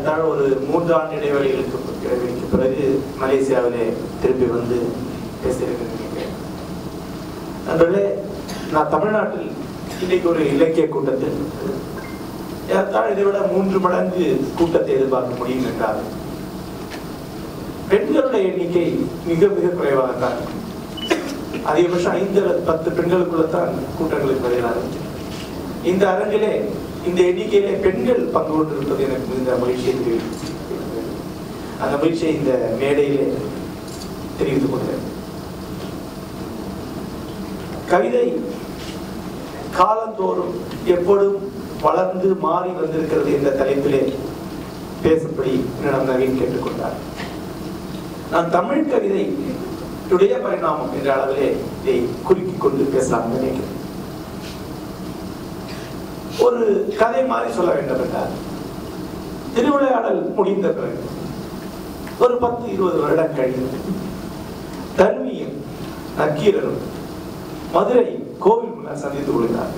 ஏறத்தாழ ஒரு மூன்று ஆண்டு இடைவெளிகளுக்கு இடைவெளிக்கு பிறகு மலேசியாவிலே திரும்பி வந்து பேசியிருக்கேன் நினைக்கிறேன் நண்பர்களே நான் தமிழ்நாட்டில் இன்னைக்கு ஒரு இலக்கிய கூட்டத்தில் ஏறத்தாழ இதை விட மூன்று மடங்கு கூட்டத்தை எதிர்பார்க்க முடியும் என்றால் பெண்களுடைய எண்ணிக்கை மிக மிக குறைவாகத்தான் இருக்கும். அதிகபட்சம் ஐந்து அல்லது பத்து பெண்களுக்குள்ளத்தான் கூட்டங்களுக்கு பதிலாக இந்த அரங்கிலே இந்த எண்ணிக்கையிலே பெண்கள் பங்கு கொண்டிருப்பது எனக்கு மிகுந்த மகிழ்ச்சியை தெரிவிக்கிறது அந்த மகிழ்ச்சியை இந்த மேடையிலே தெரிவித்துக் கொள்கிறேன் கவிதை காலந்தோறும் எப்பொழுதும் வளர்ந்து மாறி வந்திருக்கிறது என்ற தலைப்பிலே பேசும்படி என்னிடம் நவீன் கேட்டுக்கொண்டார் நான் தமிழ் கவிதை உடைய பரிணாமம் என்ற அளவிலே இதை குறுக்கிக் கொண்டு பேசலாம் நினைக்கிறேன் ஒரு கதை மாதிரி சொல்ல வேண்டும் என்றால் திருவிளையாடல் முடிந்த பிறகு ஒரு பத்து இருபது வருடம் கழிந்து தன்வியும் நக்கீரரும் மதுரை கோவில் முன்னால் சந்தித்து கொள்கிறார்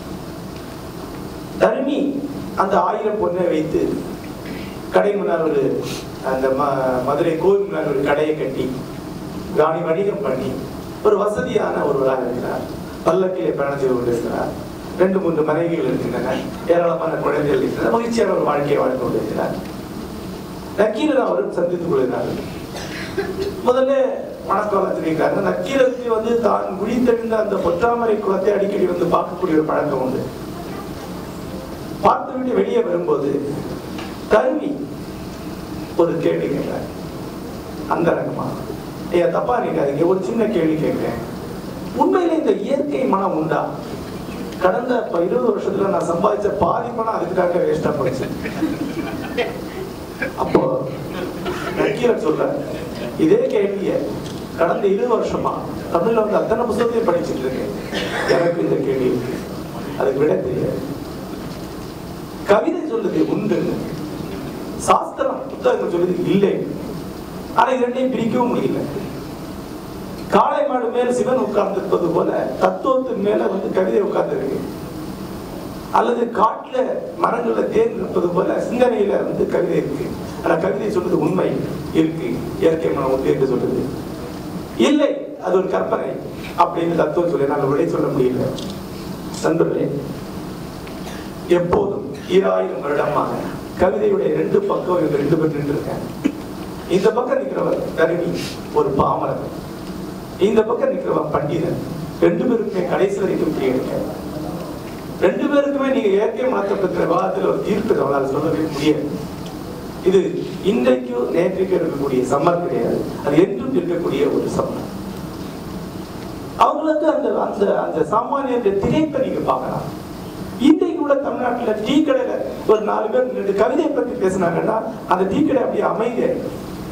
தர்மி அந்த ஆயிரம் பொண்ணை வைத்து கடை முன்னால் ஒரு அந்த ம- மதுரை கோவில் முன்னால் ஒரு கடையை கட்டி ராணி வணிகம் பண்ணி ஒரு வசதியான ஒருவராக இருக்கிறார் பல்லக்கிலே பயணம் செய்து கொண்டிருக்கிறார் ரெண்டு மூன்று மனைவிகள் இருக்கின்றன ஏராளமான குழந்தைகள் இருக்கின்றன மகிழ்ச்சியான ஒரு வாழ்க்கையை வாழ்ந்து கொண்டிருக்கிறார் நக்கீரர் அவரும் சந்தித்துக் கொள்கிறார்கள் முதல்ல வணக்கம் தெரிவிக்கிறாங்க நக்கீரருக்கு வந்து தான் விழித்தெழுந்த அந்த பொற்றாமரை குளத்தை அடிக்கடி வந்து பார்க்கக்கூடிய ஒரு பழக்கம் உண்டு பார்த்து விட்டு வெளியே வரும்போது கருவி ஒரு கேள்வி கேட்கிறார் அந்த ரகமா ஐயா தப்பா நினைக்காதீங்க ஒரு சின்ன கேள்வி கேட்கிறேன் உண்மையில இந்த இயற்கை மனம் உண்டா கடந்த இப்ப இருபது வருஷத்துல நான் சம்பாதிச்ச பாதி பணம் அதுக்காக வேஸ்டா போச்சு அப்போ நக்கீரன் சொல்ற இதே கேள்விய கடந்த இருபது வருஷமா தமிழ்ல வந்து அத்தனை புத்தகத்தையும் படிச்சுட்டு இருக்கேன் எனக்கு இந்த கேள்வி இருக்கு. அதுக்கு விட தெரியாது கவிதை சொல்லுது உண்டு சாஸ்திரம் புத்தகங்கள் சொல்லுது இல்லை ஆனா இது ரெண்டையும் பிரிக்கவும் முடியல காளை மாடு மேல சிவன் உட்கார்ந்திருப்பது போல தத்துவத்தின் மேல வந்து கவிதை உட்கார்ந்து அல்லது காட்டுல மரங்கள்ல தேன் இருப்பது போல சிந்தனையில வந்து கவிதை இருக்கு ஆனா கவிதை சொல்றது உண்மை இருக்கு இயற்கை மனம் உண்டு என்று சொல்லுது இல்லை அது ஒரு கற்பனை அப்படின்னு தத்துவம் சொல்லி நான் விடை சொல்ல முடியல நண்பர்களே எப்போதும் ஈராயிரம் வருடமாக கவிதையுடைய ரெண்டு பக்கம் இவங்க ரெண்டு பேர் நின்று இருக்காங்க இந்த பக்கம் நிற்கிறவர் தருணி ஒரு பாமரன் இந்த பக்கம் நிற்கிறவன் பண்டிதன் ரெண்டு பேருக்குமே கடைசி வரைக்கும் புரிய ரெண்டு பேருக்குமே நீங்க இயற்கை மனத்தை பற்றின விவாதத்தில் ஒரு தீர்ப்பு அவங்களால சொல்லவே முடியாது இது இன்றைக்கும் நேற்றைக்கும் இருக்கக்கூடிய சம்மர் கிடையாது அது என்றும் இருக்கக்கூடிய ஒரு சம்மர் அவங்களுக்கு அந்த அந்த அந்த சாமானிய திரைப்பை நீங்க பார்க்கலாம் இன்றைக்கு கூட தமிழ்நாட்டுல டீ கடையில ஒரு நாலு பேர் ரெண்டு கவிதையை பத்தி பேசினாங்கன்னா அந்த டீ கடை அப்படியே அமைதியா இருக்கு.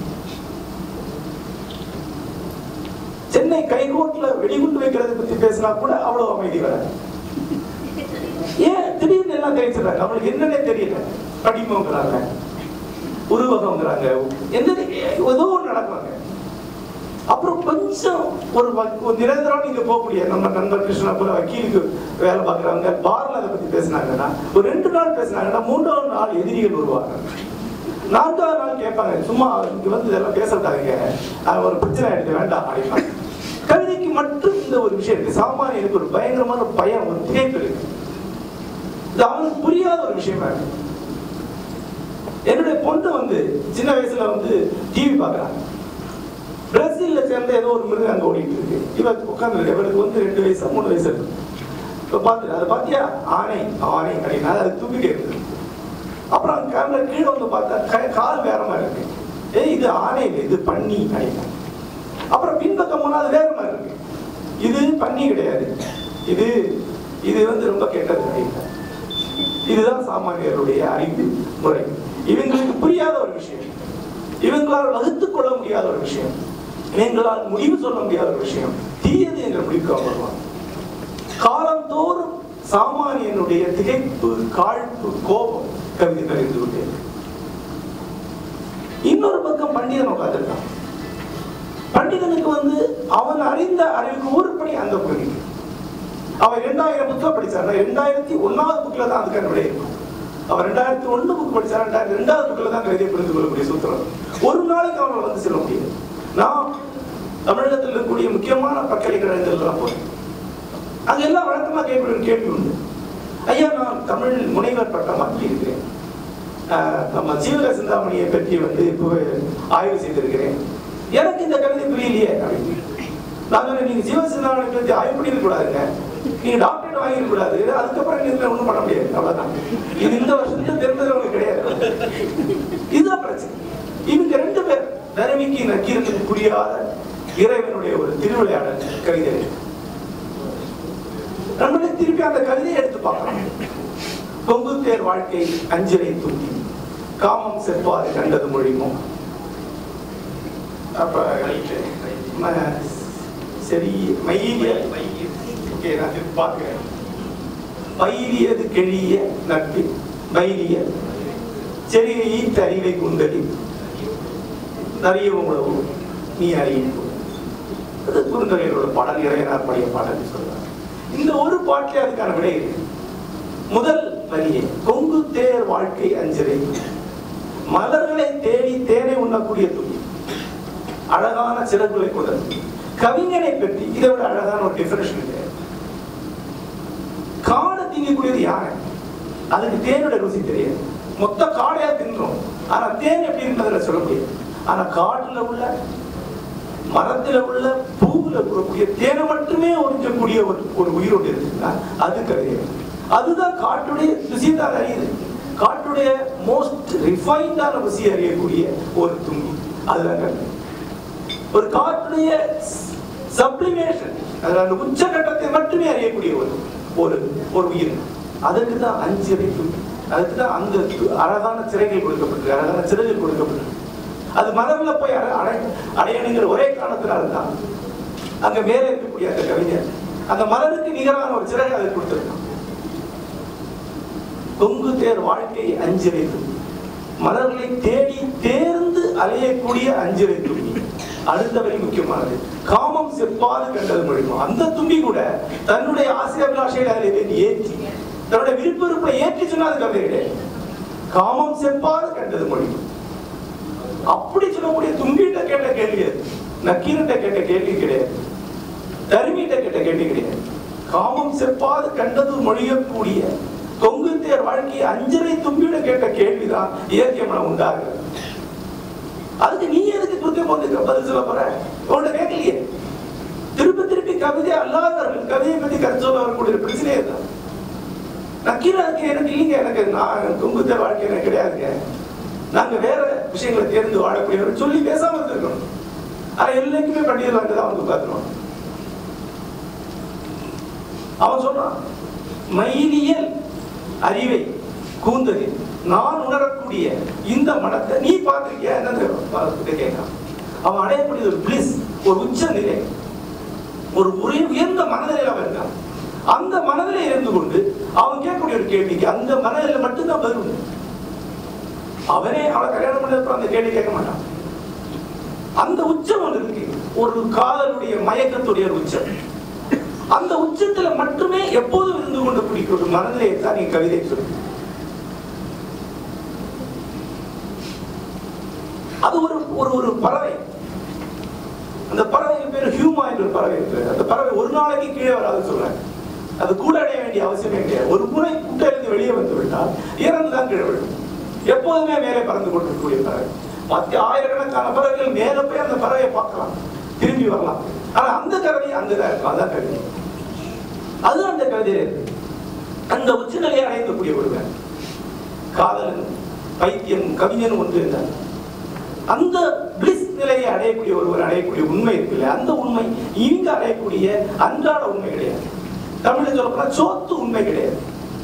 சென்னை கைகோட்ல வெடிகுண்டு வைக்கிறத பத்தி பேசினா கூட அவ்வளவு அமைதி வராது ஏன் திடீர்னு எல்லாம் தெரிஞ்சிடறாங்க அவங்களுக்கு என்னன்னே தெரியல படிப்புங்கிறாங்க உருவகங்கிறாங்க என்ன ஏதோ ஒன்று நடக்குவாங்க அப்புறம் கொஞ்சம் ஒரு வ- ஒரு நிரந்தரம் நீங்க போகக்கூடிய நம்ம நண்பர் கிருஷ்ணா போல வக்கீலுக்கு வேலை பார்க்குறவங்க பார்ல அதை பத்தி பேசினாங்கன்னா ஒரு ரெண்டு நாள் பேசினாங்கன்னா மூன்றாவது நாள் எதிரிகள் வருவாங்க நான்காவது நாள் கேட்பாங்க சும்மா இங்க வந்து இதெல்லாம் பேச விட்டாதீங்க அது ஒரு பிரச்சனை எடுக்க வேண்டாம் அப்படிப்பாங்க கவிதைக்கு மட்டும் இந்த ஒரு விஷயம் இருக்கு சாமானியனுக்கு ஒரு பயங்கரமான பயம் ஒரு திகைப்பு இருக்கு இது அவனுக்கு புரியாத ஒரு விஷயமா இருக்கு என்னுடைய பொண்ணு வந்து சின்ன வயசுல வந்து டிவி பார்க்கறாங்க பிரேசில்ல சேர்ந்த ஏதோ ஒரு மிருகம் அங்க ஓடிட்டு இருக்கு இவ உட்கார்ந்து இவருக்கு வந்து ரெண்டு வயசு மூணு வயசு இருக்கு இப்ப பார்த்துட்டு அதை பாத்தியா ஆனை ஆனை அப்படின்னா அது தூக்கிட்டே இருக்கு அப்புறம் கேமரா கீழே வந்து பார்த்தா கை- கால் வேற மாதிரி இருக்கு ஏய் இது ஆனை இல்லை இது பன்னி அப்படின்னா அப்புறம் பின்பக்கம் போனா அது வேற மாதிரி இருக்கு இது பன்னி கிடையாது இது இது வந்து ரொம்ப கெட்டது அப்படின்னா இதுதான் சாமானியருடைய அறிவு முறை இவங்களுக்கு புரியாத ஒரு விஷயம் இவங்களால் வகுத்துக் கொள்ள முடியாத ஒரு விஷயம் இவங்களால் முடிவு சொல்ல முடியாத ஒரு விஷயம் தீயது என்ற முடிவுக்கு அவங்க வருவாங்க காலந்தோறும் சாமானியனுடைய திகைப்பு காழ்ப்பு கோபம் கவிதைகள் இருந்து கொண்டே இருக்கு. இன்னொரு பக்கம் பண்டிதன் உட்கார்ந்திருக்கான் பண்டிதனுக்கு வந்து அவன் அறிந்த அறிவுக்கு ஊருப்படி அந்த புரியுது அவன் இரண்டாயிரம் புத்தகம் படிச்சான் இரண்டாயிரத்தி ஒன்னாவது புக்ல தான் அதுக்கான விடை இருக்கும் அவர் ரெண்டாயிரத்தி ஒண்ணு புக் படிச்சா ரெண்டாயிரத்தி ரெண்டாவது புக்கில் தான் கவிதையை புரிந்து கொள்ளக்கூடிய சூத்திரம் ஒரு நாளைக்கு அவங்களை வந்து செல்ல முடியாது நான் தமிழகத்தில் இருக்கக்கூடிய முக்கியமான பல்கலைக்கழகங்கள்லாம் போறேன் அங்க எல்லாம் வழக்கமா கேட்கக்கூடிய ஒரு கேள்வி உண்டு ஐயா நான் தமிழ் முனைவர் பட்டம் வாங்கி இருக்கிறேன் ஆஹ் நம்ம ஜீவக சிந்தாமணியை பற்றி வந்து இப்போ ஆய்வு செய்திருக்கிறேன் எனக்கு இந்த கவிதை புரியலையே அப்படின்னு நான் சொன்னேன் நீங்க ஜீவ சிந்தாமணி பற்றி ஆய்வு பண்ணிருக்க கூடாதுங்க நீங்க டாக்டரேட் வாங்கிருக்க கூடாது அதுக்கப்புறம் நீங்க ஒண்ணும் பண்ண முடியாது அவ்வளவுதான் இது இந்த வருஷத்துல தெரிஞ்சவங்க கிடையாது இதுதான் பிரச்சனை இவங்க ரெண்டு பேர் தரவிக்கு நக்கீரனுக்கு புரியாத இறைவனுடைய ஒரு திருவிளையாடல் கவிதை நம்மளே திருப்பி அந்த கவிதையை எடுத்து பார்க்கலாம் பொங்குத்தேர் வாழ்க்கை அஞ்சலை தூக்கி காமம் செவ்வாறு கண்டது மொழிமோ அப்ப ம- சரி மயிலிய ஓகே நான் திருப்பி பார்க்கிறேன் மயிலியது கெழிய நட்பு மயிலிய செறிய ஈத்த அறிவை குந்தலி நிறைய உணவு நீ அறியும் அது குறுந்தொகைகளோட பாடல் இறையனார் பாடிய பாடல் சொல்றாங்க இந்த ஒரு பாட்டிலே அதுக்கான விடை இருக்கு முதல் வரியே கொங்கு தேர் வாழ்க்கை அஞ்சலை மலர்களை தேடி தேனை உண்ணக்கூடிய துணி அழகான சிறகுகளை கொண்டது கவிஞனை பற்றி இதை விட அழகான ஒரு டெஃபினேஷன் கிடையாது காடை திங்கக்கூடியது யானை அதுக்கு தேனோட ருசி தெரியாது மொத்த காடையா தின்றோம் ஆனா தேன் எப்படி இருந்ததுல சொல்ல முடியாது ஆனா காட்டுல உள்ள மரத்துல உள்ள பூவுல கூடக்கூடிய தேனை மட்டுமே உறிஞ்சக்கூடிய ஒரு ஒரு உயிரோடு இருக்குன்னா அது கவிதை அதுதான் காட்டுடைய ருசி தான் அறியுது காட்டுடைய மோஸ்ட் ரிஃபைன்டான ருசி அறியக்கூடிய ஒரு துணி அதுதான் கவிதை ஒரு காட்டுடைய சப்ளிமேஷன் அந்த உச்சகட்டத்தை மட்டுமே அறியக்கூடிய ஒரு ஒரு ஒரு உயிர் அதுக்கு தான் அஞ்சு அறை துணி அதுக்கு தான் அந்த து- அழகான சிறைகள் கொடுக்கப்பட்டிருக்கு அழகான சிறைகள் கொடுக்கப்பட்டிருக்கு அது மலர்ல போய் அடை அடை- அடையணுங்கிற ஒரே காரணத்தினால தான் அங்க மேலே இருக்கக்கூடிய அந்த கவிஞர் அந்த மலருக்கு நிகரான ஒரு சிறை அதை கொடுத்திருக்கான் கொங்கு தேர் வாழ்க்கை அஞ்சரை துணி மலர்களை தேடி தேர்ந்து அலையக்கூடிய அஞ்சரை துணி அடுத்த வரி முக்கியமானது காமம் செப்பாது கண்டது மொழிமா அந்த தும்பி கூட தன்னுடைய ஆசை அபிலாஷைகளை அதில் வேண்டி ஏற்றி தன்னுடைய விருப்ப ஏற்றி சொன்னா அது கவிதை கிடையாது காமம் செப்பாது கண்டது மொழிமா அப்படி சொல்லக்கூடிய தும்பிட்ட கேட்ட கேள்வி அது நக்கீரட்ட கேட்ட கேள்வி கிடையாது தருமிட்ட கேட்ட கேள்வி கிடையாது காமம் செப்பாது கண்டது மொழியக்கூடிய கொங்கு தேர் வாழ்க்கை அஞ்சரை தும்பிட கேட்ட கேள்விதான் இயற்கை மனம் உண்டாகிறது அதுக்கு நீ எதுக்கு குறுக்க போட்டு பதில் சொல்ல போற உன்கிட்ட கேட்கலையே திருப்பி திருப்பி கவிதை அல்லாதவர்கள் கவிதையை பத்தி கருத்து சொல்ல வரக்கூடிய பிரச்சனையே தான் நக்கீரனுக்கு எனக்கு இல்லைங்க எனக்கு நான் கொங்கு தேர் வாழ்க்கை எனக்கு கிடையாதுங்க நாங்க வேற விஷயங்களை தேர்ந்து வாழக்கூடியவர் சொல்லி பேசாம இருந்திருக்கணும் ஆனா எல்லாருக்குமே பண்டிகை வந்து தான் வந்து உட்காந்துருவான் அவன் சொல்றான் மயிலியல் அறிவை கூந்தலில் நான் உணரக்கூடிய இந்த மனத்தை நீ பார்த்திருக்கியா என்னன்னு கேட்கிறான் அவன் அடையக்கூடிய ஒரு பிளிஸ் ஒரு உச்ச நிலை ஒரு உரிய உயர்ந்த மனநிலையில் அவன் இருக்கான் அந்த மனதிலே இருந்து கொண்டு அவன் கேட்கக்கூடிய ஒரு கேள்விக்கு அந்த மனநிலை மட்டும்தான் பதில் உண்டு அவனே அவளை கல்யாணம் பண்ணதுக்கு அந்த கேள்வி கேட்க மாட்டான் அந்த உச்சம் ஒன்று இருக்கு ஒரு காதலுடைய மயக்கத்துடைய ஒரு உச்சம் அந்த உச்சத்துல மட்டுமே எப்போதும் இருந்து கொண்டு பிடிக்கும் ஒரு மனநிலையை தான் நீ கவிதை சொல்லு அது ஒரு ஒரு ஒரு பறவை அந்த பறவைக்கு பேர் ஹியூமா என்ற ஒரு பறவை இருக்கு அந்த பறவை ஒரு நாளைக்கு கீழே வராதுன்னு சொல்றாங்க அது கூட அடைய வேண்டிய அவசியமே கிடையாது ஒரு முறை கூட்டிலிருந்து வெளியே வந்து விட்டால் இறந்துதான் கீழே விடும் எப்போதுமே மேலே பறந்து கொண்டிருக்கக்கூடிய பறவை மத்திய ஆயிரக்கணக்கான பறவைகள் மேலே போய் அந்த பறவையை பார்க்கலாம் திரும்பி வரலாம் ஆனா அந்த கவிதை அங்கதான் இருக்கும் அதான் கவிதை அது அந்த கவிதையில இருக்கு அந்த உச்சநிலையை அடையக்கூடிய ஒருவன் காதலன் பைத்தியம் கவிஞன் ஒன்று இருந்தார் அந்த பிளிஸ் நிலையை அடையக்கூடிய ஒருவர் அடையக்கூடிய உண்மை இருக்குல்ல அந்த உண்மை இங்க அடையக்கூடிய அன்றாட உண்மை கிடையாது தமிழில் சொல்லப்போனா சோத்து உண்மை கிடையாது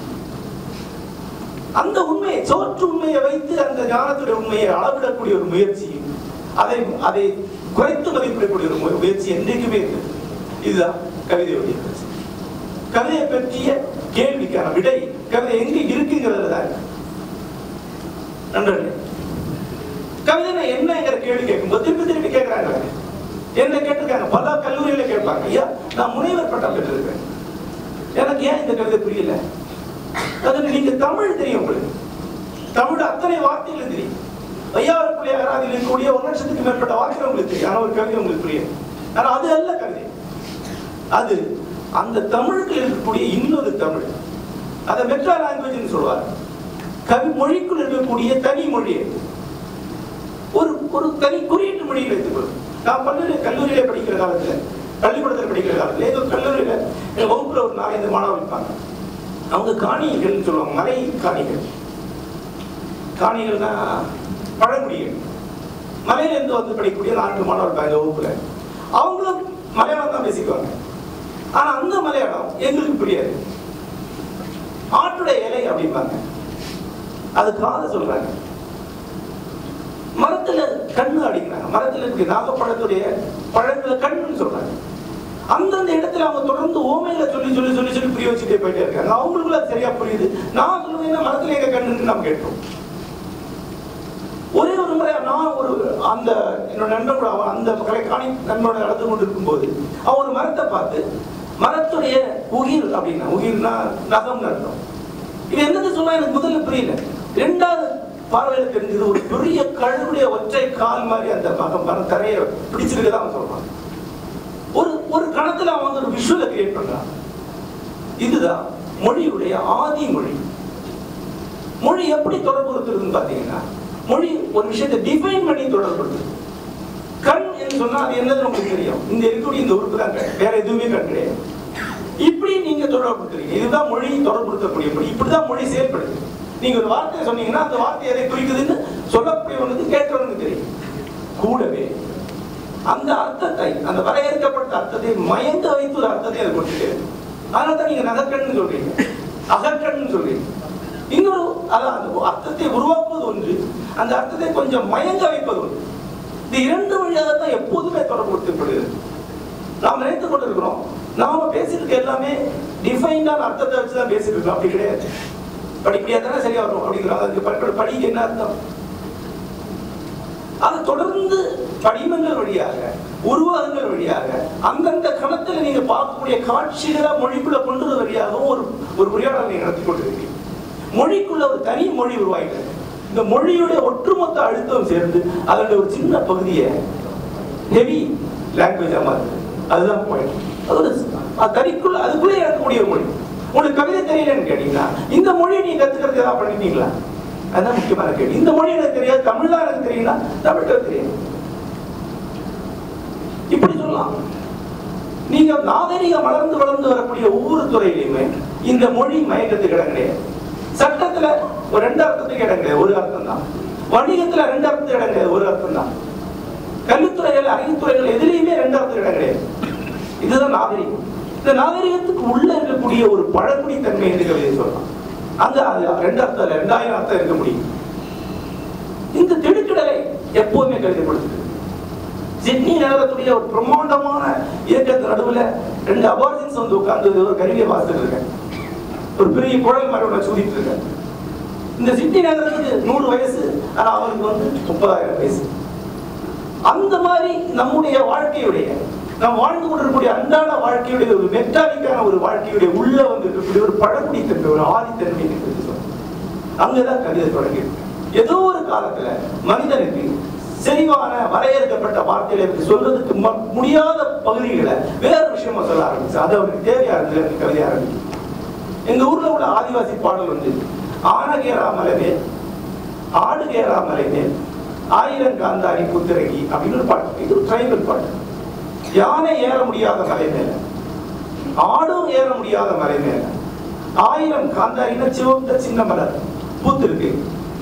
அந்த உண்மையை சோற்று உண்மையை வைத்து அந்த ஞானத்துடைய உண்மையை அளவிடக்கூடிய ஒரு முயற்சியும் அதை அதை குறைத்து மதிப்பிடக்கூடிய ஒரு மு- முயற்சி என்றைக்குமே இருக்கு இதுதான் கவிதையுடைய பிரச்சனை கவிதையை பற்றிய கேள்விக்கான விடை கவிதை எங்க இருக்குங்கிறதுல தான் இருக்கு நண்பர்களே கவிதை என்னங்கிற கேள்வி கேட்கும்போது திருப்பி திருப்பி கேட்கிறாங்க என்ன கேட்டிருக்காங்க பல கல்லூரியில கேட்பாங்க ஐயா நான் முனைவர் பட்டம் பெற்றிருக்கேன் எனக்கு ஏன் இந்த கவிதை புரியல அதுக்கு நீங்க தமிழ் தெரியும் உங்களுக்கு தமிழ் அத்தனை வார்த்தைகளும் தெரியும் ஐயாவிற்குள்ளே அகராதியில் இருக்கக்கூடிய ஒரு லட்சத்துக்கு மேற்பட்ட வார்த்தைகள் உங்களுக்கு தெரியும் ஆனால் ஒரு கவிதை உங்களுக்கு புரியும் ஆனா அது அல்ல கவிதை அது அந்த தமிழுக்கு இருக்கக்கூடிய இன்னொரு தமிழ் அதை மெட்ரா லாங்குவேஜ்னு சொல்லுவார் கவி மொழிக்குள் இருக்கக்கூடிய தனி மொழி அது. ஒரு ஒரு தனி குறியீட்டு மொழியில் வைத்துக்கொள்ளும் நான் பல்வேறு கல்லூரியில படிக்கிற காலத்துல பள்ளிக்கூடத்தில் படிக்கிற காலத்துல ஏதோ கல்லூரியில எங்க வகுப்புல ஒரு நாலஞ்சு மாணவர் இருப்பாங்க அவங்க காணிகள்னு சொல்லுவாங்க மலை காணிகள் காணிகள்னா பழங்குடிகள் மலையில இருந்து வந்து படிக்கக்கூடிய நான்கு மாணவர் இருப்பாங்க எங்க வகுப்புல அவங்களும் மலையாளம் தான் பேசிக்குவாங்க ஆனா அந்த மலையாளம் எங்களுக்கு புரியாது ஆட்டுடைய இலை அப்படிம்பாங்க அது காதை சொல்றாங்க மரத்துல கண்ணு அடிக்கிறாங்க மரத்துல இருக்கு நாகப்பழத்துடைய பழத்துல கண்ணுன்னு சொல்றாங்க அந்தந்த இடத்துல அவங்க தொடர்ந்து ஓமையில சொல்லி சொல்லி சொல்லி சொல்லி புரிய வச்சுட்டே போயிட்டே இருக்காங்க அவங்களுக்குள்ள அது சரியா புரியுது நான் சொல்லுவேன் மரத்துல எங்க கண்ணுன்னு நம்ம கேட்டோம் ஒரே ஒரு முறை நான் ஒரு அந்த என்னோட நண்பன் கூட அவன் அந்த கலைக்காணி நண்பனோட நடந்து கொண்டு இருக்கும்போது அவன் ஒரு மரத்தை பார்த்து மரத்துடைய உயிர் அப்படின்னா உயிர்னா நகம்னு அர்த்தம் இது என்னது சொன்னா எனக்கு முதல்ல புரியல ரெண்டாவது பார்வையில தெரிஞ்சது ஒரு பெரிய கழுகுடைய ஒற்றை கால் மாதிரி அந்த மகம் மரம் தரைய பிடிச்சிருக்கதான் அவன் சொல்றான் ஒரு ஒரு கணத்துல அவன் வந்து ஒரு விஷுவலை கிரியேட் பண்றான் இதுதான் மொழியுடைய ஆதி மொழி மொழி எப்படி தொடர்புறுத்துறதுன்னு பாத்தீங்கன்னா மொழி ஒரு விஷயத்தை டிஃபைன் பண்ணி தொடர்புறுத்துது கண் என்று சொன்னா அது என்னது உங்களுக்கு தெரியும் இந்த இருக்கக்கூடிய இந்த உறுப்பு தான் கண் வேற எதுவுமே கண் கிடையாது இப்படி நீங்க தொடர்புறுத்துறீங்க இதுதான் மொழி தொடர்புறுத்தக்கூடிய மொழி இப்படிதான் மொழி செயல்படுது நீங்க ஒரு வார்த்தையை சொன்னீங்கன்னா அந்த வார்த்தை எதை குறிக்குதுன்னு சொல்லக்கூடியவனுக்கு கேட்கிறவனுக்கு தெரியும் கூடவே அந்த அர்த்தத்தை அந்த வரையறுக்கப்பட்ட அர்த்தத்தை மயங்க வைத்து ஒரு அர்த்தத்தை அதை கொடுத்துட்டே இருக்கு. அதனால தான் நீங்க நகக்கண்னு சொல்றீங்க அகக்கண்னு சொல்றீங்க இன்னொரு அதான் அந்த அர்த்தத்தை உருவாக்குவது ஒன்று அந்த அர்த்தத்தை கொஞ்சம் மயங்க வைப்பது ஒன்று இந்த இரண்டு வழியாக தான் எப்போதுமே தொடர்புறுத்தப்படுகிறது நாம் நினைத்துக் கொண்டிருக்கிறோம் நாம பேசிட்டு எல்லாமே டிஃபைன்டான அர்த்தத்தை வச்சு தான் பேசிட்டு இருக்கோம் அப்படி கிடையாது படிப்படியா தானே சரியா வரும் அப்படிங்கிறாங்க அதுக்கு படி- படிக்கு என்ன அர்த்தம் அது தொடர்ந்து படிமங்கள் வழியாக உருவகங்கள் வழியாக அந்தந்த கணத்துல நீங்க பார்க்கக்கூடிய காட்சிகளை மொழிக்குள்ள கொண்டு வர வழியாகவும் ஒரு ஒரு உரையாடல் நீங்க நடத்தி கொண்டிருக்கீங்க மொழிக்குள்ள ஒரு தனி மொழி உருவாகிறது இந்த மொழியுடைய ஒட்டுமொத்த அழுத்தம் சேர்ந்து அதனுடைய ஒரு சின்ன பகுதியை ஹெவி லாங்குவேஜ் மாறுது அதுதான் பாயிண்ட் அதோட அது தனிக்குள்ள அதுக்குள்ளே இருக்கக்கூடிய ஒரு மொழி உங்களுக்கு கவிதை தெரியலன்னு கேட்டீங்கன்னா இந்த மொழியை நீங்க கத்துக்கிறது ஏதாவது பண்ணிட்டீங்களா அதுதான் முக்கியமான கேள்வி இந்த மொழி எனக்கு தெரியாது தமிழ் தான் எனக்கு தெரியும்னா தமிழ் தெரியும் இப்படி சொல்லலாம் நீங்க நாகரிகம் வளர்ந்து வளர்ந்து வரக்கூடிய ஒவ்வொரு துறையிலையுமே இந்த மொழி மயக்கத்துக்கு இடம் கிடையாது சட்டத்துல ஒரு ரெண்டு அர்த்தத்துக்கு இடம் கிடையாது ஒரு அர்த்தம் தான் வணிகத்துல ரெண்டு அர்த்தத்துக்கு இடம் கிடையாது ஒரு அர்த்தம் தான் கல்வித்துறைகள் அறிவுத்துறைகள் எதிலையுமே ரெண்டு அர்த்தத்துக்கு இடம் கிடையாது இதுதான் நாகரிகம் இந்த நாகரிகத்துக்கு உள்ள இருக்கக்கூடிய ஒரு பழங்குடி தன்மை என்று கவிதை சொல்லலாம் அங்க அது ரெண்டு அர்த்தம் இல்ல ரெண்டாயிரம் அர்த்தம் இருக்க முடியும் இந்த திடுக்கிடலை எப்போதுமே கருதப்படுது சிட்னி நகரத்துடைய ஒரு பிரம்மாண்டமான இயக்கத்து நடுவுல ரெண்டு அபார்ஜன்ஸ் வந்து உட்கார்ந்து ஒரு கருவியை பார்த்துட்டு இருக்கேன் ஒரு பெரிய குழல் மாதிரி ஒன்று சூடிட்டு இருக்கேன் இந்த சிட்னி நகரத்துக்கு நூறு வயசு ஆனா அவருக்கு வந்து முப்பதாயிரம் வயசு அந்த மாதிரி நம்முடைய வாழ்க்கையுடைய நாம் வாழ்ந்து கொண்டிருக்கக்கூடிய அன்றாட வாழ்க்கையுடைய ஒரு மெட்டாலிக்கான ஒரு வாழ்க்கையுடைய உள்ள வந்து இருக்கக்கூடிய ஒரு பழங்குடி தன்மை ஒரு ஆதித்தன்மை என்று சொல்றோம் அங்கதான் கவிதை தொடங்கி ஏதோ ஒரு காலத்துல மனிதனுக்கு செறிவான வரையறுக்கப்பட்ட வார்த்தைகளை இருக்கு சொல்றதுக்கு ம- முடியாத பகுதிகளை வேற விஷயமா சொல்ல ஆரம்பிச்சு அது அவருக்கு தேவையா இருந்தது அந்த கவிதை ஆரம்பிச்சு எங்க ஊர்ல உள்ள ஆதிவாசி பாடல் வந்து ஆனகேரா மலைமே ஆடுகேரா மலைமே ஆயிரம் காந்தாரி புத்திரகி அப்படின்னு ஒரு பாட்டு இது ஒரு ட்ரைபல் பாட்டு யானை ஏற முடியாத மலை மேல ஆடும் ஏற முடியாத மலை மேல ஆயிரம் காந்தாரின்னா சிவந்த சின்ன மலர் பூத்திருக்கு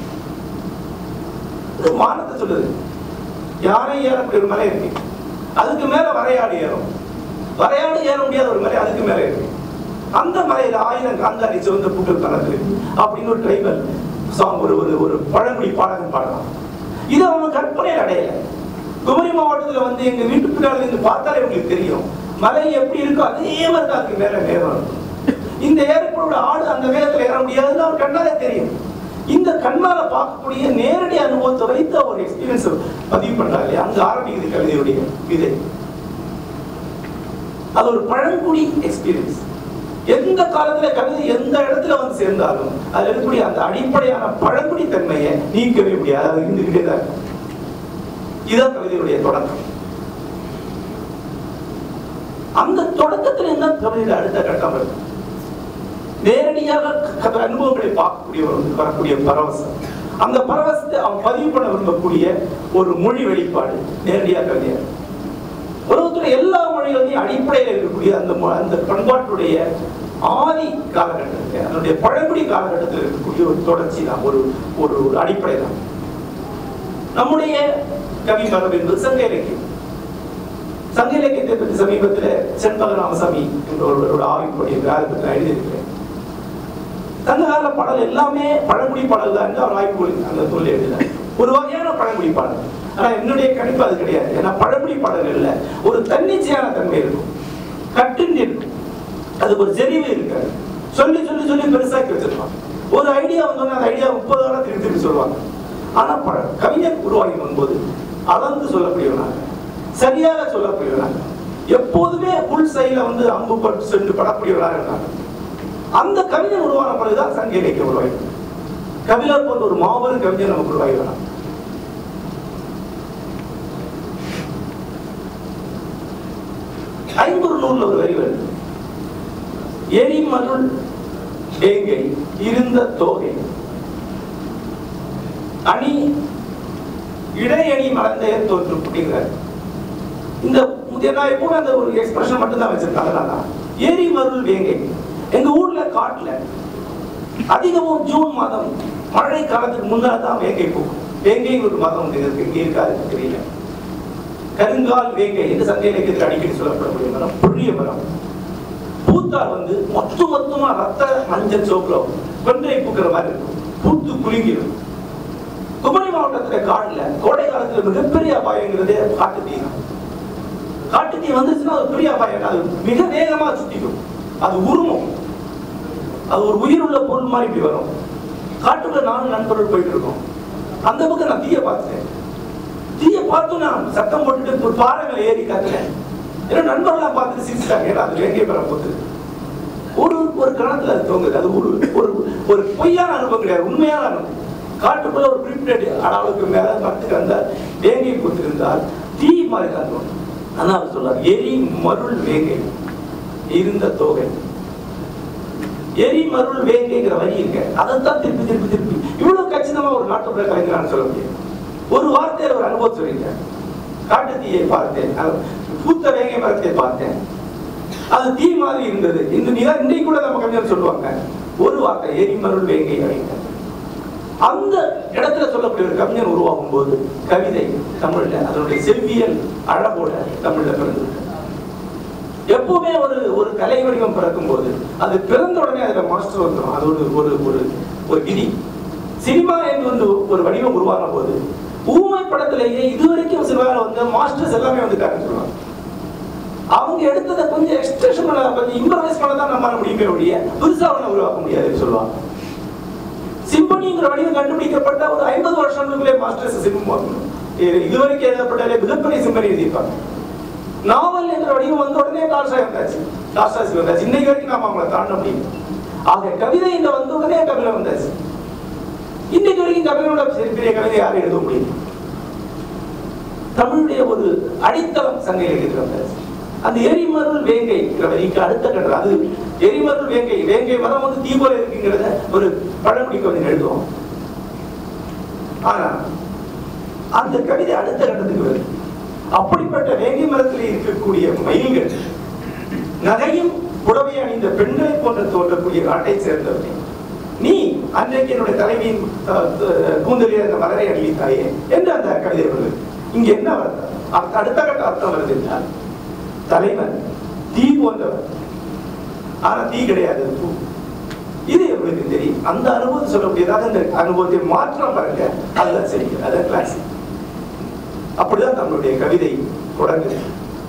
இது வானத்தை சொல்லுது யானை ஏறக்கூடிய ஒரு மலை இருக்கு அதுக்கு மேல வரையாடு ஏறும் வரையாடு ஏற முடியாத ஒரு மலை அதுக்கு மேல இருக்கு அந்த மலையில ஆயிரம் காந்தாரி சிவந்த பூக்கள் கலந்து அப்படின்னு ஒரு ட்ரைபல் சாங் ஒரு ஒரு ஒரு பழங்குடி பாடகன் பாடலாம் இது அவங்க கற்பனையில் அடையல குமரி மாவட்டத்துல வந்து எங்க வீட்டு பின்னால இருந்து பார்த்தாலே உங்களுக்கு தெரியும் மலை எப்படி இருக்கோ அதே மாதிரி தான் அதுக்கு மேல மேகம் இருக்கும். இந்த ஏறப்போட ஆடு அந்த வேகத்துல ஏற முடியாதுன்னு அவர் கண்ணாலே தெரியும் இந்த கண்ணால பார்க்கக்கூடிய நேரடி அனுபவத்தை வைத்து அவர் எக்ஸ்பீரியன்ஸ் பதிவு பண்றாரு அங்க ஆரம்பிக்குது கவிதையுடைய விதை அது ஒரு பழங்குடி எக்ஸ்பீரியன்ஸ் எந்த காலத்துல கவிதை எந்த இடத்துல வந்து சேர்ந்தாலும் அதுல இருக்கக்கூடிய அந்த அடிப்படையான பழங்குடி தன்மையை நீக்கவே முடியாது அது இருந்துகிட்டே தான் இருக்கும் இதுதான் கவிதையுடைய தொடக்கம் அந்த தொடக்கத்துல இருந்தால் கவிதையில அடுத்த கட்டம் வருது நேரடியாக க- க- அனுபவங்களை பார்க்கக்கூடியவர்களுக்கு வரக்கூடிய பரவசம் அந்த பரவசத்தை அவன் பதிவு பண்ண விரும்பக்கூடிய ஒரு மொழி வெளிப்பாடு நேரடியாக கவிதையாக உலகத்துல எல்லா மொழிகளையும் அடிப்படையில் இருக்கக்கூடிய அந்த மொ- அந்த பண்பாட்டுடைய ஆதி காலகட்டத்தில் அதனுடைய பழங்குடி காலகட்டத்தில் இருக்கக்கூடிய ஒரு தொடர்ச்சி தான் ஒரு ஒரு ஒரு அடிப்படை தான் நம்முடைய கவி மரபு என்பது சங்க இலக்கியம் சங்க இலக்கியத்தை பற்றி சமீபத்தில் செண்பக ராமசாமி என்ற ஒருவரோட ஆய்வுடைய கிராமத்தில் எழுதியிருக்கிறேன் சங்ககால பாடல் எல்லாமே பழங்குடி பாடல் தான் என்று அவர் ஆய்வு அந்த நூலில் எழுதினார் ஒரு வகையான பழங்குடி பாடல் ஆனா என்னுடைய கணிப்பு அது கிடையாது ஏன்னா பழங்குடி பாடல்கள்ல ஒரு தன்னிச்சையான தன்மை இருக்கும் கட்டுண்டு இருக்கும் அதுக்கு ஒரு செறிவு இருக்காது சொல்லி சொல்லி சொல்லி பெருசாக்கி வச்சிருப்பாங்க ஒரு ஐடியா வந்தோடனே அந்த ஐடியா முப்பது நாளா திருப்பி திருப்பி சொல்லுவாங்க ஆனா பழ கவிஞர் உருவாகி வரும்போது அளந்து சொல்லக்கூடியவனாக சரியாக சொல்லக்கூடியவனாக எப்போதுமே உள் செயல வந்து அம்பு பட்டு சென்று படக்கூடியவனாக இருந்தாங்க அந்த கவிஞர் உருவான பிறகுதான் சங்க இலக்கியம் உருவாகி கபிலர் போன்ற ஒரு மாபெரும் கவிஞர் நமக்கு உருவாகி வரான் ஐம்பொரு நூல்ல ஒரு வரி வருது எரிமருள் வேங்கை இருந்த தோகை அணி இடையணி மலர்ந்தே தோற்று அப்படிங்கிறார் இந்த நான் எப்பவுமே அந்த ஒரு எக்ஸ்பிரஷன் மட்டும் தான் வச்சிருக்கேன் அதனால ஏரி மருள் வேங்கை எங்க ஊர்ல காட்டுல அதிகமும் ஜூன் மாதம் மழை காலத்துக்கு முன்னால தான் வேங்கை பூக்கும் வேங்கை ஒரு மதம் உண்டு இருக்கு இங்க இருக்காது தெரியல கருங்கால் வேங்கை என்று சங்க இலக்கியத்தில் அடிக்கடி சொல்லப்படக்கூடிய மரம் புள்ளிய மரம் பூத்தால் வந்து மொத்த மொத்தமா ரத்த மஞ்சள் சோப்புல கொன்றை பூக்கிற மாதிரி இருக்கும் பூத்து குலுங்கிடும் குமரி மாவட்டத்துல காடுல கோடை காலத்துல மிகப்பெரிய அபாயங்கிறதே காட்டு தீ தான் காட்டு தீ வந்துச்சுன்னா அது பெரிய அபாயம் அது மிக வேகமா சுத்திக்கும் அது உருமும் அது ஒரு உயிருள்ள பொருள் மாதிரி இப்படி வரும் காட்டுக்குள்ள நானும் நண்பர்கள் போயிட்டு இருக்கோம் அந்த பக்கம் நான் தீய பார்த்தேன் தீய பார்த்து நான் சத்தம் போட்டுட்டு ஒரு பாறை மேல ஏறி கத்துனேன் ஏன்னா நண்பர்கள்லாம் பார்த்துட்டு சிரிச்சிட்டாங்க ஏன்னா அது வேங்கை பெற போகுது ஒரு ஒரு கணத்துல அது தோங்குது அது ஒரு ஒரு ஒரு பொய்யான அனுபவம் கிடையாது உண்மையான அனுபவம் காட்டுக்குள்ள ஒரு குறிப்பிட்ட அளவுக்கு மேல மரத்துக்கு அந்த வேங்கை பூத்திருந்தால் தீ மாதிரி தான் தோணும் ஆனா அவர் சொல்றார் எரி மருள் வேங்கை இருந்த தோகை எரி மருள் வேங்கைங்கிற வரி இருக்கு அதைத்தான் திருப்பி திருப்பி திருப்பி இவ்வளவு கச்சிதமா ஒரு நாட்டுப்புற கலைஞரான்னு சொல்ல முடியும் ஒரு வார்த்தையில ஒரு அனுபவம் சொல்லிங்க காட்டு தீயை பார்த்தேன் அது பூத்த வேங்கை மரத்தை பார்த்தேன் அது தீ மாதிரி இருந்தது இந்த நிலா- இன்னைக்கு கூட நம்ம கவிஞர் சொல்லுவாங்க ஒரு வார்த்தை எரிமருள் வேங்கை அப்படிங்க அந்த இடத்துல சொல்லக்கூடிய ஒரு கவிஞர் உருவாகும் போது கவிதை தமிழ்ல அதனுடைய செவ்வியல் அழகோட தமிழ்ல பிறந்தது எப்பவுமே ஒரு ஒரு கலை வடிவம் பிறக்கும் போது அது பிறந்த உடனே அதுல மாஸ்டர் வந்துடும் அது ஒரு ஒரு ஒரு ஒரு விதி சினிமா என்று வந்து ஒரு வடிவம் உருவான போது ஊமை படத்திலேயே இதுவரைக்கும் சினிமாவில் வந்து மாஸ்டர்ஸ் எல்லாமே வந்துட்டாங்கன்னு சொல்லுவாங்க அவங்க எடுத்ததை கொஞ்சம் எக்ஸ்பிரஷன் பண்ண கொஞ்சம் இம்ப்ரவைஸ் பண்ண தான் நம்மளால முடியுமே ஒழிய புதுசா ஒண்ணு உருவாக்க முடியாதுன்னு சொல்லுவாங்க சிம்பனிங்கிற வடிவம் கண்டுபிடிக்கப்பட்ட ஒரு ஐம்பது வருஷங்களுக்குள்ளே மாஸ்டர்ஸ் சிம்பம் இதுவரைக்கும் எழுதப்பட்டாலே மிகப்பெரிய சிம்பனி எழுதியிருப்பாங்க நாவல் என்ற வடிவம் வந்த உடனே டால்ஸ்டாய் வந்தாச்சு டால்ஸ்டாய் வந்தாச்சு இன்னைக்கு வரைக்கும் நாம அவங்கள தாண்ட முடியும் ஆக கவிதை இந்த வந்த உடனே கவிதை வந்தாச்சு இன்னைக்கு வரைக்கும் கவிதையோட பெரிய பெரிய கவிதை யாரும் எழுத முடியும் தமிழுடைய ஒரு அடித்தளம் சங்க இலக்கியத்தில் வந்தாச்சு அந்த எரிமருள் வேங்கை வரிக்கு அடுத்த கட்டல் அது எரிமருள் வேங்கை வேங்கை மரம் வந்து தீ போல இருக்குங்கிறத ஒரு பழங்குடி கவிதை எழுதுவோம் ஆனா அந்த கவிதை அடுத்த கட்டத்துக்கு வருது அப்படிப்பட்ட வேங்கை மரத்தில் இருக்கக்கூடிய மயில்கள் நகையும் புடவை அணிந்த பெண்களை போன்ற தோன்றக்கூடிய நாட்டை சேர்ந்தவர்கள் நீ அன்றைக்கு என்னுடைய தலைவியின் அஹ், அஹ், கூந்தலில் அந்த மலரை அணிவித்தாயே என்று அந்த கவிதை வருது இங்க என்ன வருது அ- அடுத்த கட்ட அர்த்தம் வருது என்றால் தலைவன் தீ போன்றவர் ஆனா தீ கிடையாது அது பூ இது உங்களுக்கு தெரியும் அந்த அனுபவத்தை சொல்லக்கூடியதாக அந்த அனுபவத்தை மாற்றம் பாருங்க அதுதான் சரி அதான் கிளாசிக் அப்படிதான் நம்மளுடைய கவிதை தொடங்குது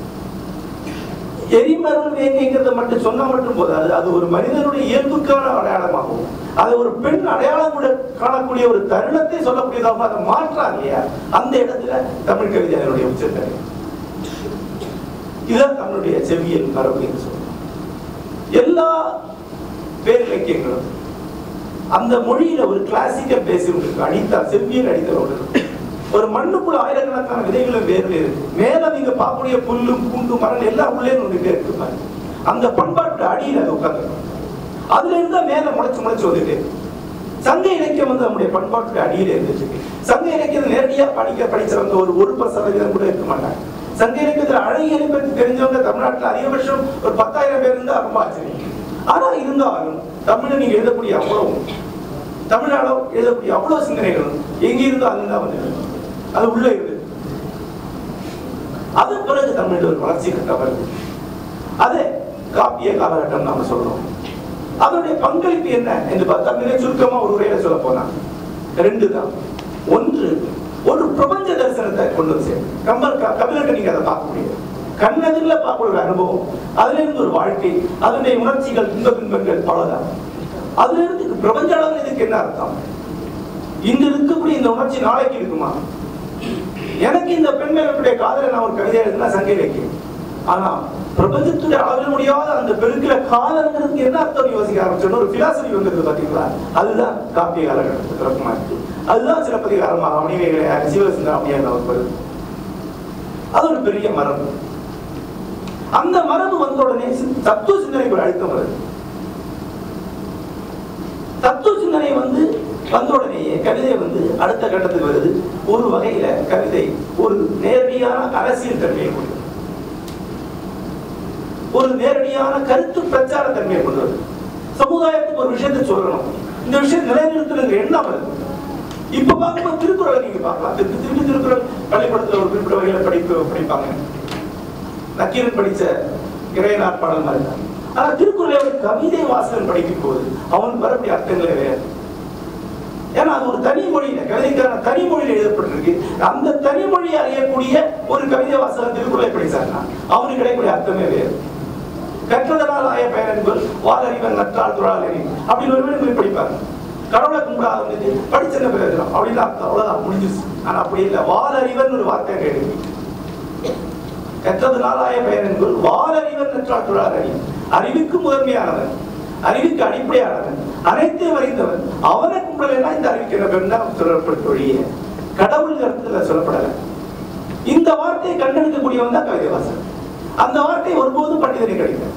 எரிமருள் வேங்கைங்கிறத மட்டும் சொன்னா மட்டும் போதாது அது ஒரு மனிதனுடைய இயல்புக்கான அடையாளமாகும் அது ஒரு பெண் அடையாளம் கூட காணக்கூடிய ஒரு தருணத்தை சொல்லக்கூடியதாக அதை மாற்றாங்க இல்லையா அந்த இடத்துல தமிழ் கவிதை அதனுடைய உச்சத்தை இதுதான் தமிழுடைய செவியல் மரபு என்று சொல்றோம் எல்லா பேரிலக்கியங்களும் அந்த மொழியில ஒரு கிளாசிக்கல் பேஸ் இருக்கு அடித்தா செவ்வியல் அடித்தல் ஒன்று இருக்கு. ஒரு மண்ணுக்குள்ள ஆயிரக்கணக்கான விதைகளும் வேர்ல இருக்கு மேல நீங்க பார்க்கக்கூடிய புல்லும் பூண்டு மரம் எல்லாம் உள்ளே வந்துட்டே இருக்கு பாருங்க. அந்த பண்பாட்டு அடியில அது உட்கார்ந்து அதுல இருந்தா மேல முளைச்சு முளைச்சு வந்துட்டு இருக்கு. சங்க இலக்கியம் வந்து நம்முடைய பண்பாட்டுடைய அடியில இருந்துச்சு சங்க இலக்கியம் நேரடியா படிக்க படிச்சவங்க ஒரு ஒரு பர் சதவீதம் கூட இருக்க மாட்டாங்க சங்க இலக்கியத்துல அழகியலை பற்றி தெரிஞ்சவங்க தமிழ்நாட்டுல அதிகபட்சம் ஒரு பத்தாயிரம் பேர் இருந்தா ரொம்ப ஆச்சரியம் ஆனா இருந்தாலும் தமிழ்ல நீங்க எழுதக்கூடிய அவ்வளவு தமிழாளோ எழுதக்கூடிய அவ்வளவு சிந்தனைகளும் எங்க இருந்தோ அங்கதான் வந்து அது உள்ள இருக்கு அதன் பிறகு தமிழ் ஒரு வளர்ச்சி கட்ட வருது அது காப்பிய காலகட்டம் நாம சொல்றோம் அதனுடைய பங்களிப்பு என்ன என்று பார்த்தா மிக சுருக்கமா ஒரு உரையில சொல்ல போனா ரெண்டு தான் ஒன்று ஒரு பிரபஞ்ச தரிசனத்தை கொண்டு வந்து சேர்க்கும் கம்பர் க- கபிலர்கிட்ட நீங்க அதை பார்க்க முடியாது கண்ணெதிரில் பார்க்க ஒரு அனுபவம் அதுல இருந்து ஒரு வாழ்க்கை அதனுடைய உணர்ச்சிகள் துன்ப துன்பங்கள் பலதான் அதுல இருந்து பிரபஞ்ச அளவில் இதுக்கு என்ன அர்த்தம் இன்று இருக்கக்கூடிய இந்த உணர்ச்சி நாளைக்கு இருக்குமா எனக்கு இந்த பெண்களுடைய காதலை நான் ஒரு கவிதை எழுதுனா சங்க இலக்கியம் ஆனா பிரபஞ்சத்துடைய அளவில் முடியாத அந்த பெருக்கில காதல்ங்கிறதுக்கு என்ன அர்த்தம் யோசிக்க ஆரம்பிச்சோன்னு ஒரு பிலாசபி வந்தது பாத்தீங்களா அதுதான் காப்பிய காலகட்டத்துக்கு சிறப்புமா இருக்கு அதுதான் சிலப்பதிகாரமாக மணிமேகலை சிவசுந்தராமையாக அவர் வருது அது ஒரு பெரிய மரபு அந்த மரபு வந்த உடனே சி- தத்துவ சிந்தனைக்கு ஒரு அழுத்தம் வருது தத்துவ சிந்தனை வந்து வந்த உடனேயே கவிதை வந்து அடுத்த கட்டத்துக்கு வருது ஒரு வகையில கவிதை ஒரு நேரடியான அரசியல் தன்மையை கொண்டு வருது. ஒரு நேரடியான கருத்து பிரச்சார தன்மையை கொண்டு வருது சமுதாயத்துக்கு ஒரு விஷயத்தை சொல்லணும் இந்த விஷயம் நிலைநிறுத்தணுங்கிற எண்ணம் வருது இப்ப பார்க்கும்போது திருக்குறளை நீங்க பார்க்கலாம் திருப்பி திருப்பி திருக்குறள் பள்ளிக்கூடத்துல ஒரு குறிப்பிட்ட வகையில படிப்பு படிப்பாங்க நக்கீரன் படிச்ச இறையனார் பாடல் மாதிரி தான் ஆனா திருக்குறளை ஒரு கவிதை வாசகன் படிக்கும் போது அவனுக்கு வரக்கூடிய அர்த்தங்களே வேறு ஏன்னா அது ஒரு தனி மொழியில கவிதைக்கான தனி மொழியில எழுதப்பட்டிருக்கு அந்த தனி மொழியை அறியக்கூடிய ஒரு கவிதை வாசகன் திருக்குறளை படிச்சாருன்னா அவனுக்கு கிடைக்கக்கூடிய அர்த்தமே வேறு கற்றதனால் ஆய பயனன்புகள் வாலறிவன் நற்றால் துழாலறி அப்படின்னு ஒரு வேலை படிப்பாங்க கடவுளை கும்பிடாதவனுக்கு படிச்ச என்ன பிரயோஜனம் அப்படின்னு அர்த்தம் அவ்வளவுதான் முடிஞ்சிச்சு ஆனா அப்படி இல்லை வாலறிவன் ஒரு வார்த்தை கேள்வி கற்றதனால் ஆய பயனன்புகள் வாலறிவன் நற்றால் துழாலறி அறிவுக்கு முதன்மையானவன் அறிவுக்கு அடிப்படையானவன் அனைத்தையும் அறிந்தவன் அவனை கும்பிடலைன்னா இந்த அறிவுக்கு என்ன பேர் தான் சொல்லப்படுத்த ஒழிய கடவுள் அர்த்தத்துல சொல்லப்படலை இந்த வார்த்தையை கண்டெடுக்கக்கூடியவன் தான் கவிதை வாசகன் அந்த வார்த்தை ஒருபோதும் பண்டிதனை கிடைக்கும்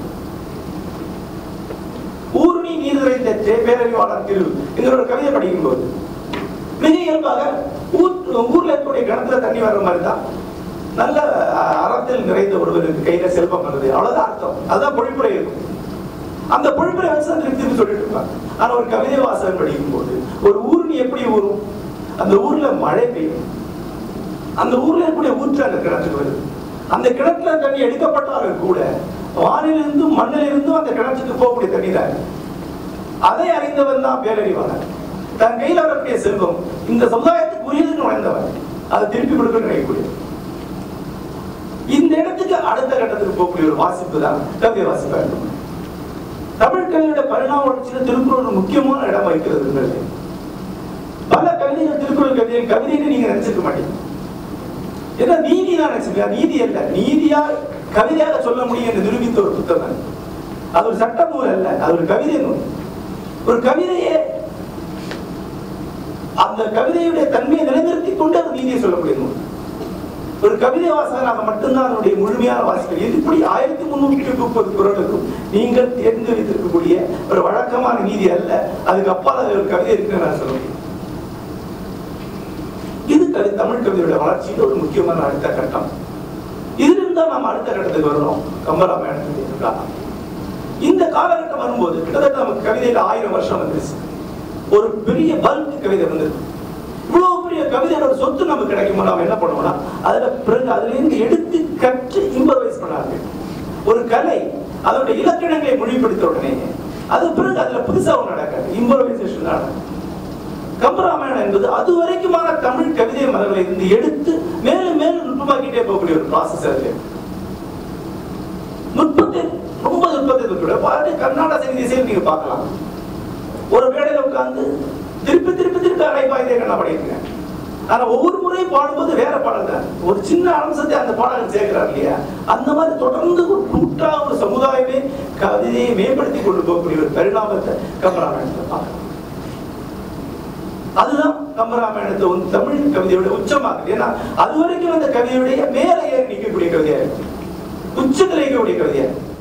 ஊருணி நீர் நிறைந்த பேரறிவாளர் திரு என்கிற ஒரு கவிதை படிக்கும் போது மிக இயல்பாக ஊர் ஊர்ல இருக்கக்கூடிய கிணத்துல தண்ணி வர்ற மாதிரி தான் நல்ல அஹ், அறத்தில் நிறைந்த ஒருவருக்கு கையில செல்வம் வருது அவ்வளவுதான் அர்த்தம் அதுதான் பொழிப்புரை இருக்கும் அந்த பொழிப்புரை வச்சு தான் திருப்பி திருப்பி சொல்லிட்டு இருப்பாங்க ஆனா ஒரு கவிதை வாசகம் படிக்கும் போது ஒரு ஊருணி எப்படி ஊறும் அந்த ஊர்ல மழை பெய்யும் அந்த ஊர்ல இருக்கக்கூடிய ஊற்று அந்த கிணத்துக்கு வருது அந்த கிணத்துல தண்ணி எடுக்கப்பட்டாலும் கூட வானிலிருந்தும் மண்ணிலிருந்தும் அந்த கிணற்றுக்கு போகக்கூடிய தண்ணி தான் அதை அறிந்தவன் தான் பேரறிவாளன் தன் கையில் வரக்கூடிய செல்வம் இந்த சமுதாயத்துக்கு உரியதுன்னு உணர்ந்தவன் அதை திருப்பி கொடுக்க நினைக்கக்கூடிய இந்த இடத்துக்கு அடுத்த கட்டத்துக்கு போகக்கூடிய ஒரு வாசிப்பு தான் கவிதை வாசிப்பா இருக்கும் தமிழ் கவிதையோட பரிணாம வளர்ச்சியில் திருக்குறள் ஒரு முக்கியமான இடம் வகிக்கிறது பல கவிதைகள் திருக்குறள் கவிதை கவிதைன்னு நீங்க நினைச்சிருக்க மாட்டீங்க ஏன்னா நீதி தான் நினைச்சிருக்கா நீதி அல்ல நீதியா கவிதையாக சொல்ல முடியும் என்று நிரூபித்த ஒரு புத்தகம் அது ஒரு சட்ட நூல் அல்ல அது ஒரு கவிதை நூல் ஒரு கவிதையே அந்த கவிதையுடைய தன்மையை நிலைநிறுத்திக் கொண்டு அது நீதியை சொல்லக்கூடிய நூல் ஒரு கவிதை வாசகனாக மட்டும்தான் அதனுடைய முழுமையான வாசிகள் இது இப்படி ஆயிரத்தி முன்னூற்றி முப்பது குரலுக்கும் நீங்கள் தேர்ந்து வைத்திருக்கக்கூடிய ஒரு வழக்கமான நீதி அல்ல அதுக்கு அப்பால் அது ஒரு கவிதை இருக்குன்னு நான் சொல்ல முடியும் இது கவி தமிழ் கவிதையோட வளர்ச்சியில் ஒரு முக்கியமான அடுத்த கட்டம் இதிலிருந்து தான் நாம் அடுத்த கட்டத்துக்கு வரணும் கம்பராமாயணத்துக்கு இருக்கலாம் இந்த காலகட்டம் வரும்போது கிட்டத்தட்ட நமக்கு கவிதையில ஆயிரம் வருஷம் வந்துருச்சு ஒரு பெரிய பல்க் கவிதை வந்தது இவ்வளவு பெரிய கவிதையோட ஒரு சொத்து நமக்கு கிடைக்குமோ நாம என்ன பண்ணுவோம்னா அதுல பிறகு அதுல இருந்து எடுத்து கற்று இம்பர்வைஸ் பண்ணாங்க ஒரு கலை அதோட இலக்கணங்களை மொழிப்படுத்த உடனே அது பிறகு அதுல புதுசா ஒன்று நடக்காது இம்பர்வைசேஷன் நடக்கும் கம்பராமாயணம் என்பது அது வரைக்குமான தமிழ் கவிதை மலர்களை இருந்து எடுத்து மேலும் மேலும் நுட்பமாக்கிட்டே போகக்கூடிய ஒரு ப்ராசஸ் அது நுட்பத்தை ரொம்ப நுட்பத்தை கூட பாட்டு கர்நாடக சங்கீத இசையில் நீங்க பார்க்கலாம் ஒரு மேடையில உட்கார்ந்து திருப்பி திருப்பி திருப்பி அரைப்பாய்தே கண்ணா படிக்கிறேன் ஆனா ஒவ்வொரு முறையும் பாடும்போது வேற பாடல் தான் ஒரு சின்ன அம்சத்தை அந்த பாடகர் சேர்க்கிறார் இல்லையா அந்த மாதிரி தொடர்ந்து ஒரு கூட்டா ஒரு சமுதாயமே கவிதையை மேம்படுத்தி கொண்டு போகக்கூடிய ஒரு பரிணாமத்தை கம்பராமாயணத்தை பார்க்கலாம் அதுதான் கம்பராமாயணத்தை வந்து தமிழ் கவிதையோட உச்சமாகுது ஏன்னா அது வரைக்கும் அந்த கவிதையுடைய மேலே ஏறி நிற்கக்கூடிய கவிதையா இருக்கு உச்சத்தில் இருக்கக்கூடிய கவிதையா இருக்கு